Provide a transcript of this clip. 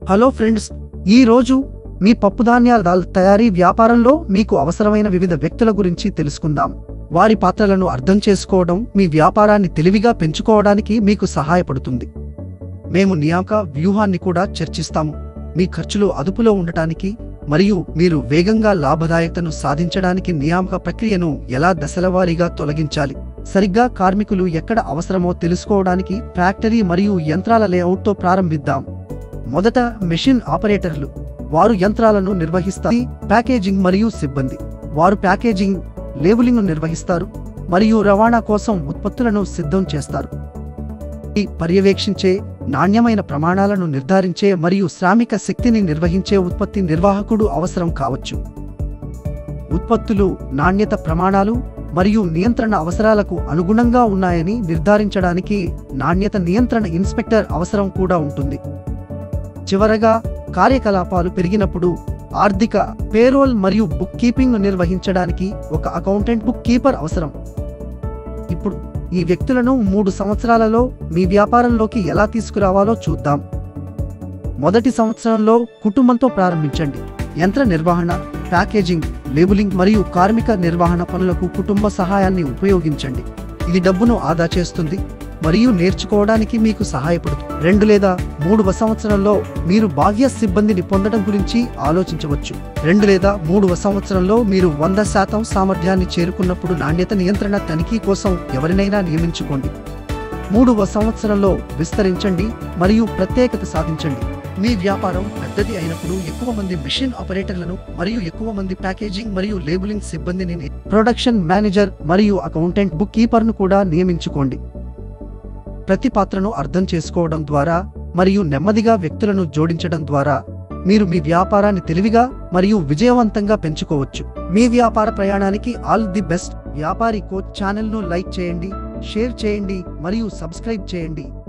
hello friends ఈ రోజు మీ పప్పుధాన్యాల దాల్ తయారీ వ్యాపారంలో మీకు అవసరమైన వివిధ వ్యక్తుల గురించి తెలుసుకుందాం వారి పాత్రలను అర్థం చేసుకోవడం మీ వ్యాపారాన్ని తెలివిగా పెంచుకోవడానికి మీకు సహాయపడుతుంది మేము నియామక వ్యూహాన్ని కూడా చర్చిస్తాము మీ ఖర్చులు అదుపులో ఉండటానికి మరియు మీరు వేగంగా లాభదాయకతను సాధించడానికి నియామక ప్రక్రియను ఎలా దశలవారీగా తొలగించాలి సరిగ్గా కార్మికులు ఎక్కడ అవసరమో తెలుసుకోవడానికి ఫ్యాక్టరీ మరియు యంత్రాల లేఅవుట్తో ప్రారంభిద్దాం మొదట మెషిన్ ఆపరేటర్లు వారు యంత్రాలను నిర్వహిస్తారు ప్యాకేజింగ్ మరియు సిబ్బంది వారు ప్యాకేజింగ్ లేబులింగ్ నిర్వహిస్తారు మరియు రవాణా కోసం ఉత్పత్తులను సిద్ధం చేస్తారు ఈ పర్యవేక్షించే నాణ్యమైన ప్రమాణాలను నిర్ధారించే మరియు శ్రామిక శక్తిని నిర్వహించే ఉత్పత్తి నిర్వాహకుడు అవసరం కావచ్చు ఉత్పత్తులు నాణ్యత ప్రమాణాలు మరియు నియంత్రణ అవసరాలకు అనుగుణంగా ఉన్నాయని నిర్ధారించడానికి నాణ్యత నియంత్రణ ఇన్స్పెక్టర్ అవసరం కూడా ఉంటుంది చివరగా కార్యకలాపాలు పెరిగినప్పుడు ఆర్థిక పేరోల్ మరియు బుక్ కీపింగ్ నిర్వహించడానికి ఒక అకౌంటెంట్ బుక్ కీపర్ అవసరం ఇప్పుడు ఈ వ్యక్తులను మూడు సంవత్సరాలలో మీ వ్యాపారంలోకి ఎలా తీసుకురావాలో చూద్దాం మొదటి సంవత్సరంలో కుటుంబంతో ప్రారంభించండి యంత్ర నిర్వహణ ప్యాకేజింగ్ లేబులింగ్ మరియు కార్మిక నిర్వహణ పనులకు కుటుంబ సహాయాన్ని ఉపయోగించండి ఇది డబ్బును ఆదా చేస్తుంది మరియు నేర్చుకోవడానికి మీకు సహాయపడుతుంది రెండు లేదా మూడవ సంవత్సరంలో మీరు బాహ్య సిబ్బందిని పొందడం గురించి ఆలోచించవచ్చు రెండు లేదా మూడవ సంవత్సరంలో మీరు వంద శాతం సామర్థ్యాన్ని చేరుకున్నప్పుడు నాణ్యత నియంత్రణ తనిఖీ కోసం ఎవరినైనా నియమించుకోండి మూడవ సంవత్సరంలో విస్తరించండి మరియు ప్రత్యేకత సాధించండి మీ వ్యాపారం పెద్దది అయినప్పుడు ఎక్కువ మంది మెషిన్ ఆపరేటర్లను మరియు ఎక్కువ మంది ప్యాకేజింగ్ మరియు లేబులింగ్ సిబ్బందిని ప్రొడక్షన్ మేనేజర్ మరియు అకౌంటెంట్ బుక్ కీపర్ను కూడా నియమించుకోండి ప్రతి పాత్రను అర్థం చేసుకోవడం ద్వారా మరియు నెమ్మదిగా వ్యక్తులను జోడించడం ద్వారా మీరు మీ వ్యాపారాన్ని తెలివిగా మరియు విజయవంతంగా పెంచుకోవచ్చు మీ వ్యాపార ప్రయాణానికి ఆల్ ది బెస్ట్ వ్యాపారి కోచ్ ఛానల్ను లైక్ చేయండి షేర్ చేయండి మరియు సబ్స్క్రైబ్ చేయండి